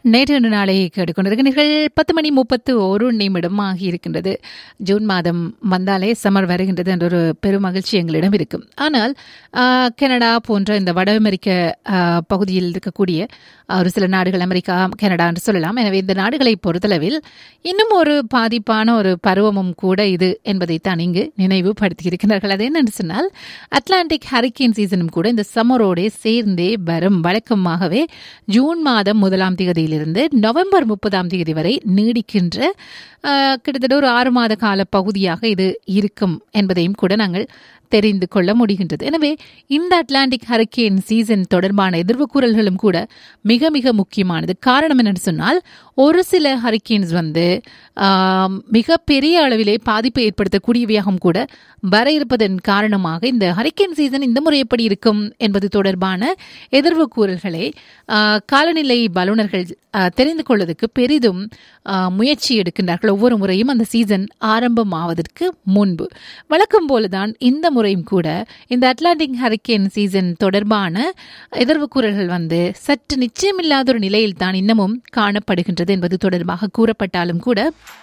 நேற்று நாளை கேட்டுக்கொண்டிருக்கிறீர்கள் பத்து மணி முப்பத்து ஒரு நிமிடம் ஆகியிருக்கின்றது ஜூன் மாதம் வந்தாலே சம்மர் வருகின்றது என்ற ஒரு பெரும் மகிழ்ச்சி எங்களிடம் இருக்கும் ஆனால் ஆஹ், கனடா போன்ற இந்த வட அமெரிக்க ஆஹ், பகுதியில் இருக்கக்கூடிய ஒரு சில நாடுகள் அமெரிக்கா கனடா என்று சொல்லலாம் எனவே இந்த நாடுகளை பொறுத்தளவில் இன்னும் ஒரு பாதிப்பான ஒரு பருவமும் கூட இது என்பதைத்தான் இங்கு நினைவுபடுத்தியிருக்கிறார்கள் அது என்னென்று சொன்னால் அட்லாண்டிக் ஹரிக்கேன் சீசனும் கூட இந்த சம்மரோடே சேர்ந்தே வரும் வழக்கமாகவே ஜூன் மாதம் முதலாம் தேதியிலிருந்து நவம்பர் முப்பதாம் தேதி வரை நீடிக்கின்ற ஆஹ், கிட்டத்தட்ட ஒரு ஆறு மாத கால பகுதியாக இது இருக்கும் என்பதையும் கூட நாங்கள் தெரிந்து கொள்ள முடிகின்றது எனவே இந்த அட்லாண்டிக் ஹரிக்கேன் சீசன் தொடர்பான எதிர்வுக்கூறல்களும் கூட மிக மிக முக்கியமானது காரணம் என்னன்னு சொன்னால் ஒரு சில ஹரிக்கேன்ஸ் வந்து ஆம், மிக பெரிய அளவிலே பாதிப்பை ஏற்படுத்தக்கூடியவையாகவும் கூட வர இருப்பதன் காரணமாக இந்த ஹரிக்கேன் சீசன் இந்த முறை எப்படி இருக்கும் என்பது தொடர்பான எதிர்வுக்கூறல்களை ஆ, காலநிலை வல்லுநர்கள் ஆ, தெரிந்து கொள்வதற்கு பெரிதும் ஆ, முயற்சி எடுக்கின்றார்கள் ஒவ்வொரு முறையும் அந்த சீசன் ஆரம்பமாவதற்கு முன்பு வழக்கம் போலதான் இந்த முறையும் கூட இந்த அட்லாண்டிக் ஹரிக்கேன் சீசன் தொடர்பான எதிர்வுக்கூறல்கள் வந்து சற்று நிச்சயமில்லாத ஒரு நிலையில் தான் இன்னமும் காணப்படுகின்றது என்பது தொடர்பாக கூறப்பட்டாலும் கூட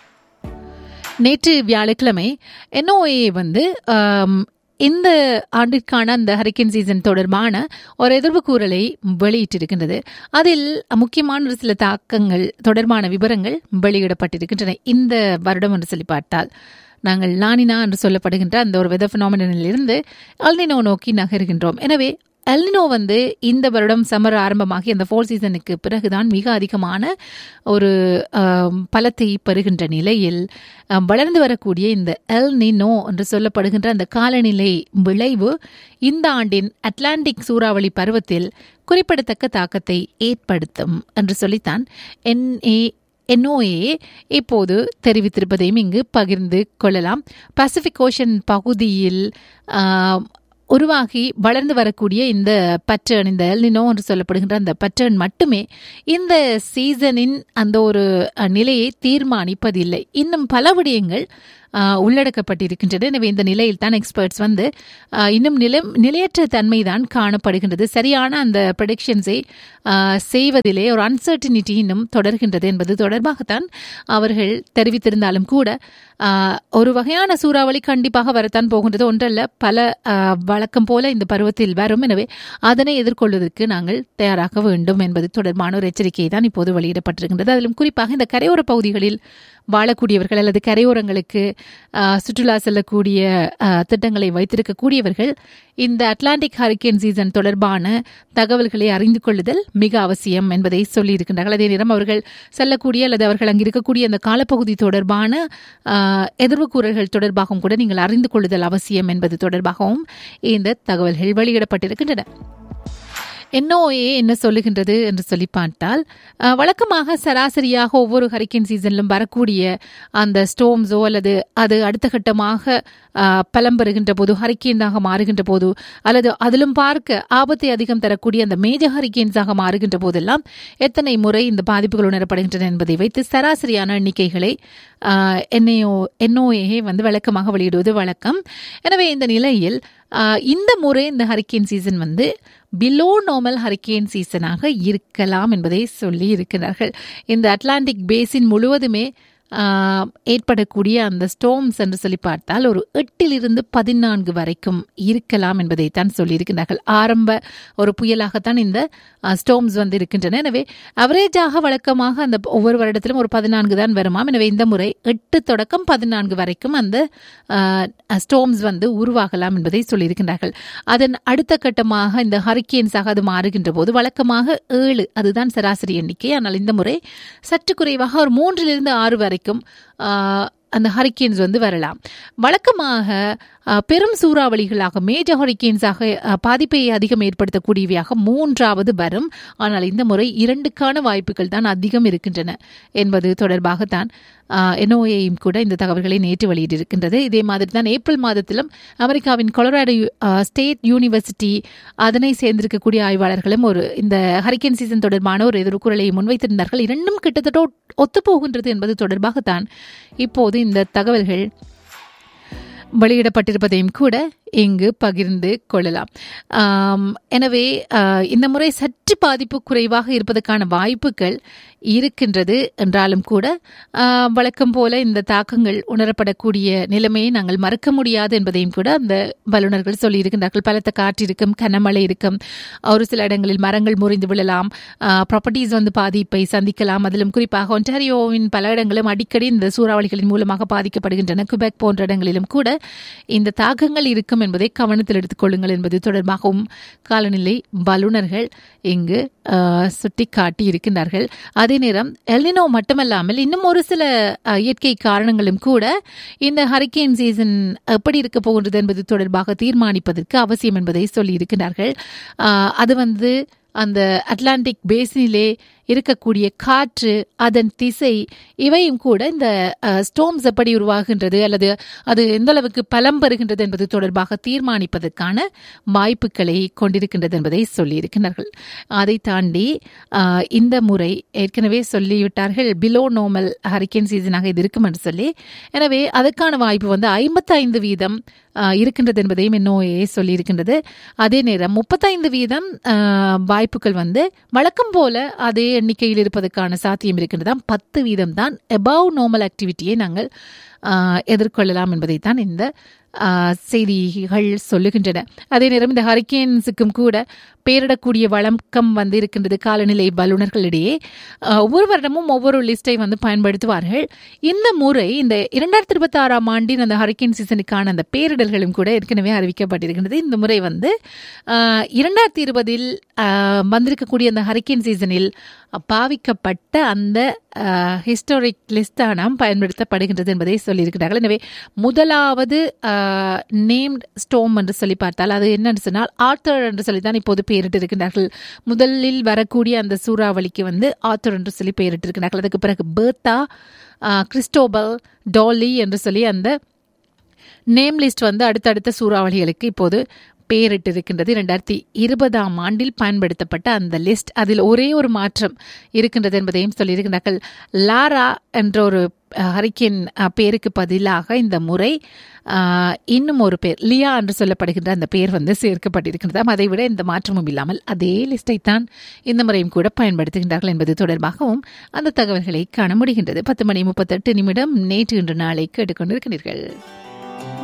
நேற்று வியாழக்கிழமை என்ஓஏ வந்து ஆம், இந்த ஆண்டிற்கான அந்த ஹரிக்கன் சீசன் தொடர்பான ஒரு எதிர்வு கூறலை வெளியிட்டிருக்கின்றது அதில் முக்கியமான ஒரு சில தாக்கங்கள் தொடர்பான விவரங்கள் வெளியிடப்பட்டிருக்கின்றன இந்த வருடம் என்று சொல்லி பார்த்தால் நாங்கள் லானினா என்று சொல்லப்படுகின்ற அந்த ஒரு வெதர் இருந்து அல்னினோ நோக்கி நகர்கின்றோம் எனவே எல்னினோ வந்து இந்த வருடம் சம்மர் ஆரம்பமாகி அந்த ஃபோல் சீசனுக்கு பிறகுதான் மிக அதிகமான ஒரு ஆம், பலத்தை பெறுகின்ற நிலையில் ஆம், வளர்ந்து வரக்கூடிய இந்த எல் நினோ என்று சொல்லப்படுகின்ற அந்த காலநிலை விளைவு இந்த ஆண்டின் அட்லாண்டிக் சூறாவளி பருவத்தில் குறிப்பிடத்தக்க தாக்கத்தை ஏற்படுத்தும் என்று சொல்லித்தான் என்ஏ என்ஓஏ இப்போது தெரிவித்திருப்பதையும் இங்கு பகிர்ந்து கொள்ளலாம் பசிபிக் ஓஷன் பகுதியில் ஆம், உருவாகி வளர்ந்து வரக்கூடிய இந்த பட்டர்ன் இந்த எல்னினோ என்று சொல்லப்படுகின்ற அந்த பட்டர்ன் மட்டுமே இந்த சீசனின் அந்த ஒரு அஹ், நிலையை தீர்மானிப்பதில்லை இன்னும் பல விடயங்கள் அஹ், உள்ளடக்கப்பட்டிருக்கின்றன எனவே இந்த நிலையில் தான் எக்ஸ்பர்ட்ஸ் வந்து அஹ், இன்னும் நில நிலையற்ற தன்மை தான் காணப்படுகின்றது சரியான அந்த ப்ரொடிக்ஷன்ஸை செய்வதிலே ஒரு அன்சர்டினிட்டி இன்னும் தொடர்கின்றது என்பது தொடர்பாகத்தான் அவர்கள் தெரிவித்திருந்தாலும் கூட அஹ், ஒரு வகையான சூறாவளி கண்டிப்பாக வரத்தான் போகின்றது ஒன்றல்ல பல அஹ், வழக்கம் போல இந்த பருவத்தில் வரும் எனவே அதனை எதிர்கொள்வதற்கு நாங்கள் தயாராக வேண்டும் என்பது தொடர்பான ஒரு எச்சரிக்கை தான் இப்போது வெளியிடப்பட்டிருக்கின்றது அதிலும் குறிப்பாக இந்த கரையோர பகுதிகளில் வாழக்கூடியவர்கள் அல்லது கரையோரங்களுக்கு அஹ், சுற்றுலா செல்லக்கூடிய அஹ், திட்டங்களை வைத்திருக்கக்கூடியவர்கள் இந்த அட்லாண்டிக் ஹரிக்கேன் சீசன் தொடர்பான தகவல்களை அறிந்து கொள்ளுதல் மிக அவசியம் என்பதை சொல்லியிருக்கின்றார்கள் அதே நேரம் அவர்கள் செல்லக்கூடிய அல்லது அவர்கள் அங்கு இருக்கக்கூடிய அந்த காலப்பகுதி தொடர்பான அஹ், எதிர்வுக்கூறல்கள் தொடர்பாகவும் கூட நீங்கள் அறிந்து கொள்ளுதல் அவசியம் என்பது தொடர்பாகவும் இந்த தகவல்கள் வெளியிடப்பட்டிருக்கின்றன என்ஓஏ என்ன சொல்லுகின்றது என்று சொல்லி பார்த்தால் அஹ், வழக்கமாக சராசரியாக ஒவ்வொரு ஹரிக்கேன் சீசனிலும் வரக்கூடிய அந்த ஸ்டோம்ஸோ அல்லது அது அடுத்த கட்டமாக அஹ், பலம் பெறுகின்ற போது ஹரிக்கேனாக மாறுகின்ற போது அல்லது அதிலும் பார்க்க ஆபத்தை அதிகம் தரக்கூடிய அந்த மேஜர் ஹரிக்கேன்ஸாக மாறுகின்ற போதெல்லாம் எத்தனை முறை இந்த பாதிப்புகள் உணரப்படுகின்றன என்பதை வைத்து சராசரியான எண்ணிக்கைகளை என்ஐஓ என்ஓஏ வந்து வழக்கமாக வெளியிடுவது வழக்கம் எனவே இந்த நிலையில் ஆஹ், இந்த முறை இந்த ஹரிக்கேன் சீசன் வந்து பிலோ நார்மல் ஹரிக்கேன் சீசனாக இருக்கலாம் என்பதை சொல்லி இருக்கிறார்கள் இந்த அட்லாண்டிக் பேசின் முழுவதுமே ஆஹ், ஏற்படக்கூடிய அந்த ஸ்டோம்ஸ் என்று சொல்லி பார்த்தால் ஒரு எட்டிலிருந்து பதினான்கு வரைக்கும் இருக்கலாம் என்பதைத்தான் சொல்லியிருக்கிறார்கள் ஆரம்ப ஒரு புயலாகத்தான் இந்த ஸ்டோம்ஸ் வந்து இருக்கின்றன எனவே அவரேஜாக வழக்கமாக அந்த ஒவ்வொரு வருடத்திலும் ஒரு பதினான்கு தான் வருமாம் எனவே இந்த முறை எட்டு தொடக்கம் பதினான்கு வரைக்கும் அந்த ஸ்டோம்ஸ் வந்து உருவாகலாம் என்பதை சொல்லியிருக்கின்றார்கள் அதன் அடுத்த கட்டமாக இந்த ஹரிக்கேன்ஸாக அது மாறுகின்ற போது வழக்கமாக ஏழு அதுதான் சராசரி எண்ணிக்கை ஆனால் இந்த முறை சற்று குறைவாக ஒரு மூன்றிலிருந்து ஆறு வரைக்கும் ஆஹ், அந்த ஹரிக்கேன்ஸ் வந்து வரலாம் வழக்கமாக அஹ், பெரும் சூறாவளிகளாக மேஜர் ஹரிக்கேன்ஸாக அஹ், பாதிப்பை அதிகம் ஏற்படுத்தக்கூடியவையாக மூன்றாவது வரும் ஆனால் இந்த முறை இரண்டுக்கான வாய்ப்புகள் தான் அதிகம் இருக்கின்றன என்பது தொடர்பாகத்தான் என்ஓஏயும் கூட இந்த தகவல்களை நேற்று வெளியிட்டிருக்கின்றது இதே மாதிரி தான் ஏப்ரல் மாதத்திலும் அமெரிக்காவின் கொலராடோ யூ- அஹ், ஸ்டேட் யூனிவர்சிட்டி அதனை சேர்ந்திருக்கக்கூடிய ஆய்வாளர்களும் ஒரு இந்த ஹரிக்கேன் சீசன் தொடர்பான ஒரு எதிர்குறலை முன்வைத்திருந்தார்கள் இரண்டும் கிட்டத்தட்ட ஒத்- ஒத்துப்போகின்றது என்பது தொடர்பாகத்தான் இப்போது இந்த தகவல்கள் வெளியிடப்பட்டிருப்பதையும் கூட இங்கு பகிர்ந்து கொள்ளலாம் ஆம், எனவே ஆஹ், இந்த முறை சற்று பாதிப்பு குறைவாக இருப்பதற்கான வாய்ப்புகள் இருக்கின்றது என்றாலும் கூட ஆஹ், வழக்கம் போல இந்த தாக்கங்கள் உணரப்படக்கூடிய நிலைமையை நாங்கள் மறக்க முடியாது என்பதையும் கூட அந்த வல்லுநர்கள் சொல்லியிருக்கின்றார்கள் பலத்த காற்று இருக்கும் கனமழை இருக்கும் ஒரு சில இடங்களில் மரங்கள் முறிந்து விழலாம் ப்ராப்பர்ட்டிஸ் வந்து பாதிப்பை சந்திக்கலாம் அதிலும் குறிப்பாக ஒன்டாரியோவின் பல இடங்களும் அடிக்கடி இந்த சூறாவளிகளின் மூலமாக பாதிக்கப்படுகின்றன குபெக் போன்ற இடங்களிலும் கூட இந்த தாக்கங்கள் இருக்கும் என்பதை கவனத்தில் எடுத்துக் கொள்ளுங்கள் என்பது தொடர்பாகவும் காலநிலை வல்லுநர்கள் இங்கு ஆஹ், சுட்டிக்காட்டி இருக்கின்றார்கள் அதே நேரம் எல்னினோ மட்டுமல்லாமல் இன்னும் ஒரு சில ஆஹ், இயற்கை காரணங்களும் கூட இந்த ஹரிக்கேன் சீசன் எப்படி இருக்க போகின்றது என்பது தொடர்பாக தீர்மானிப்பதற்கு அவசியம் என்பதை சொல்லி இருக்கின்றார்கள் ஆஹ், அது வந்து அந்த அட்லாண்டிக் பேசினிலே இருக்கக்கூடிய காற்று அதன் திசை இவையும் கூட இந்த ஸ்டோம்ஸ் எப்படி உருவாகின்றது அல்லது அது எந்த அளவுக்கு பலம் பெறுகின்றது என்பது தொடர்பாக தீர்மானிப்பதற்கான வாய்ப்புகளை கொண்டிருக்கின்றது என்பதை சொல்லியிருக்கிறார்கள் அதை தாண்டி ஆஹ், இந்த முறை ஏற்கனவே சொல்லிவிட்டார்கள் பிலோ நோமல் ஹரிக்கேன் சீசனாக இது இருக்கும் என்று சொல்லி எனவே அதற்கான வாய்ப்பு வந்து ஐம்பத்தைந்து வீதம் ஆஹ், இருக்கின்றது என்பதையும் என்ஓஏ சொல்லியிருக்கின்றது அதே நேரம் முப்பத்தைந்து வீதம் ஆஹ், வாய்ப்புகள் வந்து வழக்கம் போல அதே எண்ணிக்கையில் இருப்பதற்கான சாத்தியம் இருக்கின்றதாம் பத்து வீதம் தான் எபவ் நார்மல் ஆக்டிவிட்டியை நாங்கள் ஆஹ், எதிர்கொள்ளலாம் என்பதைத்தான் இந்த ஆஹ், செய்திகள் சொல்லுகின்றன அதே நேரம் இந்த ஹரிக்கேன்ஸுக்கும் கூட பெயரிடக்கூடிய வழக்கம் வந்து இருக்கின்றது காலநிலை வல்லுநர்களிடையே ஆஹ், ஒவ்வொரு வருடமும் ஒவ்வொரு லிஸ்டை வந்து பயன்படுத்துவார்கள் இந்த முறை இந்த இரண்டாயிரத்தி இருபத்தி ஆறாம் ஆண்டின் அந்த ஹரிக்கேன் சீசனுக்கான அந்த பேரிடர்களும் கூட ஏற்கனவே அறிவிக்கப்பட்டிருக்கின்றது இந்த முறை வந்து ஆஹ், இரண்டாயிரத்தி இருபதில் ஆஹ், வந்திருக்கக்கூடிய அந்த ஹரிக்கேன் சீசனில் பாவிக்கப்பட்ட அந்த ஹிஸ்டாரிக் லிஸ்டானம் பயன்படுத்தப்படுகின்றது என்பதை சொல்லியிருக்கிறார்கள் எனவே முதலாவது நேம்ட் ஸ்டோம் என்று சொல்லி பார்த்தால் அது என்னன்னு சொன்னால் ஆத்தர் என்று சொல்லி தான் இப்போது பெயரிட்டு இருக்கின்றார்கள் முதலில் வரக்கூடிய அந்த சூறாவளிக்கு வந்து ஆத்தர் என்று சொல்லி பெயரிட்டு இருக்கிறார்கள் அதுக்கு பிறகு பேர்த்தா கிறிஸ்டோபல் டாலி என்று சொல்லி அந்த நேம் லிஸ்ட் வந்து அடுத்தடுத்த சூறாவளிகளுக்கு இப்போது பெயரிட்டு இருக்கின்றது இரண்டாயிரத்தி இருபதாம் ஆண்டில் பயன்படுத்தப்பட்ட அந்த லிஸ்ட் அதில் ஒரே ஒரு மாற்றம் இருக்கின்றது என்பதையும் சொல்லியிருக்கிறார்கள் லாரா என்ற ஒரு ஹரிக்கேன் பேருக்கு பதிலாக இந்த முறை ஆஹ், இன்னும் ஒரு பேர் லியா என்று சொல்லப்படுகின்ற அந்த பெயர் வந்து சேர்க்கப்பட்டிருக்கின்றதாம் அதை விட இந்த மாற்றமும் இல்லாமல் அதே லிஸ்டை தான் இந்த முறையும் கூட பயன்படுத்துகின்றார்கள் என்பது தொடர்பாகவும் அந்த தகவல்களை காண முடிகின்றது பத்து மணி முப்பத்தெட்டு நிமிடம் நேற்று இன்று நாளை கேட்டுக்கொண்டிருக்கிறீர்கள்